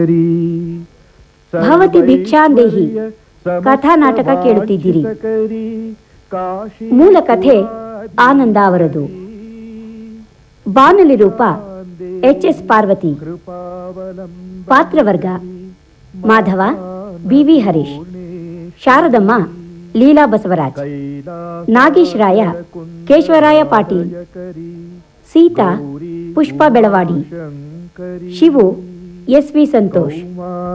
ಭವತಿ ಭಿಕ್ಷಾಂದೇಹಿ ಕಥಾ ನಾಟಕ ಕೇಳುತ್ತಿದ್ದೀರಿ. ಮೂಲ ಕಥೆ ಆನಂದ ಅವರದು ಬಾನುಲಿ ರೂಪ ಎಚ್ ಎಸ್ ಪಾರ್ವತಿ ಪಾತ್ರವರ್ಗ Madhava BV Harish Sharadamma Leela Basavaraj Nagesh Raya Keshavaraya Patil Seetha Pushpa Belawadi Shivu S V Santosh